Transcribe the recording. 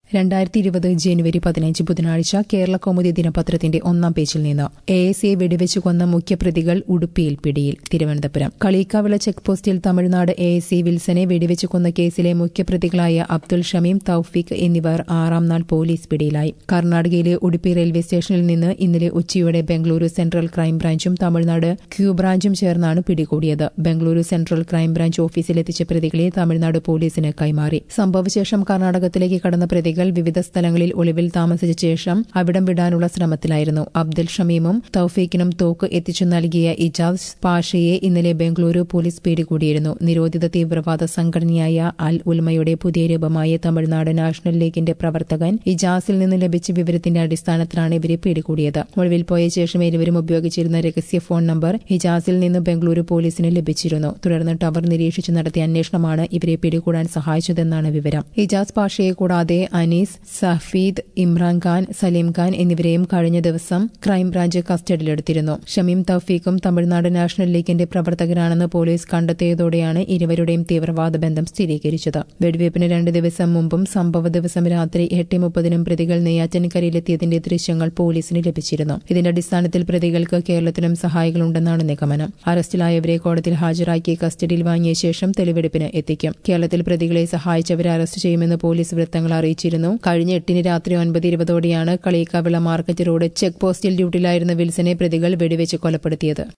രണ്ടായിരത്തി ഇരുപത് ജനുവരി പതിനഞ്ച് ബുധനാഴ്ച കേരള കൗമുദി ദിനപത്രത്തിന്റെ ഒന്നാം പേജിൽ നിന്ന് എ എസ് എ വെടിവെച്ചു കൊന്ന മുഖ്യപ്രതികൾ ഉടുപ്പിയിൽ പിടിയിൽ തിരുവനന്തപുരം കളിക്കാവിള ചെക്ക് പോസ്റ്റിൽ തമിഴ്നാട് എ എസ് സി വിൽസനെ വെടിവെച്ചു കൊന്ന കേസിലെ മുഖ്യപ്രതികളായ അബ്ദുൾ ഷമീം തൌഫീഖ് എന്നിവർ ആറാം നാൾ പോലീസ് പിടിയിലായി കർണാടകയിലെ ഉടുപ്പി റെയിൽവേ സ്റ്റേഷനിൽ നിന്ന് ഇന്നലെ ഉച്ചയോടെ ബംഗളൂരു സെൻട്രൽ ക്രൈംബ്രാഞ്ചും തമിഴ്നാട് ക്യൂ ബ്രാഞ്ചും ചേർന്നാണ് പിടികൂടിയത് ബംഗളൂരു സെൻട്രൽ ക്രൈംബ്രാഞ്ച് ഓഫീസിലെത്തിച്ച പ്രതികളെ തമിഴ്നാട് പോലീസിന് കൈമാറി സംഭവശേഷം കർണാടകത്തിലേക്ക് കടന്ന പ്രതികൾ വിവിധ സ്ഥലങ്ങളിൽ ഒളിവിൽ താമസിച്ച ശേഷം അവിടം വിടാനുള്ള ശ്രമത്തിലായിരുന്നു അബ്ദുൽ ഷമീമും തൌഫീഖിനും തോക്ക് എത്തിച്ചു നൽകിയ ഇജാസ് പാഷയെ ഇന്നലെ ബംഗളൂരു പോലീസ് പിടികൂടിയിരുന്നു നിരോധിത തീവ്രവാദ സംഘടനയായ അൽ ഉൽമയുടെ പുതിയ രൂപമായ തമിഴ്നാട് നാഷണൽ ലീഗിന്റെ പ്രവർത്തകൻ ഇജാസിൽ നിന്ന് ലഭിച്ച വിവരത്തിന്റെ അടിസ്ഥാനത്തിലാണ് ഇവരെ പിടികൂടിയത് ഒളിവിൽ പോയ ശേഷം ഇരുവരും ഉപയോഗിച്ചിരുന്ന രഹസ്യ ഫോൺ നമ്പർ ഹിജാസിൽ നിന്ന് ബംഗളൂരു പോലീസിന് ലഭിച്ചിരുന്നു തുടർന്ന് ടവർ നിരീക്ഷിച്ച് നടത്തിയ അന്വേഷണമാണ് ഇവരെ പിടികൂടാൻ സഹായിച്ചതെന്നാണ് വിവരം ഇജാസ് പാഷയെ കൂടാതെ അനീസ് സഫീദ് ഇമ്രാൻഖാൻ സലീം ഖാൻ എന്നിവരെയും കഴിഞ്ഞ ദിവസം ക്രൈംബ്രാഞ്ച് കസ്റ്റഡിയിലെടുത്തിരുന്നു ഷമീം തൌഫീഖും തമിഴ്നാട് നാഷണൽ ലീഗിന്റെ പ്രവർത്തകരാണെന്ന് പോലീസ് കണ്ടെത്തിയതോടെയാണ് ഇരുവരുടെയും തീവ്രവാദ ബന്ധം സ്ഥിരീകരിച്ചത് വെടിവയ്പ്പിന് രണ്ട് ദിവസം മുമ്പും സംഭവ ദിവസം രാത്രി എട്ട് മുപ്പതിനും പ്രതികൾ നെയ്യാറ്റൻകരയിലെത്തിയതിന്റെ ദൃശ്യങ്ങൾ പോലീസിന് ലഭിച്ചിരുന്നു ഇതിന്റെ അടിസ്ഥാനത്തിൽ പ്രതികൾക്ക് കേരളത്തിലും സഹായികളുണ്ടെന്നാണ് നിഗമനം അറസ്റ്റിലായവരെ കോടതിയിൽ ഹാജരാക്കി കസ്റ്റഡിയിൽ വാങ്ങിയ ശേഷം തെളിവെടുപ്പിന് എത്തിക്കും കേരളത്തിൽ പ്രതികളെ സഹായിച്ചവരെ അറസ്റ്റ് ചെയ്യുമെന്ന് പോലീസ് വൃത്തങ്ങൾ അറിയിച്ചിരുന്നു കഴിഞ്ഞ എട്ടിന് രാത്രി ഒൻപത് ഇരുപതോടെയാണ് കളിയിക്കാവിള മാർക്കറ്റ് റോഡ് ചെക്ക് പോസ്റ്റിൽ ഡ്യൂട്ടിയിലായിരുന്ന വിൽസനെ പ്രതികൾ വെടിവെച്ച് കൊലപ്പെടുത്തിയത്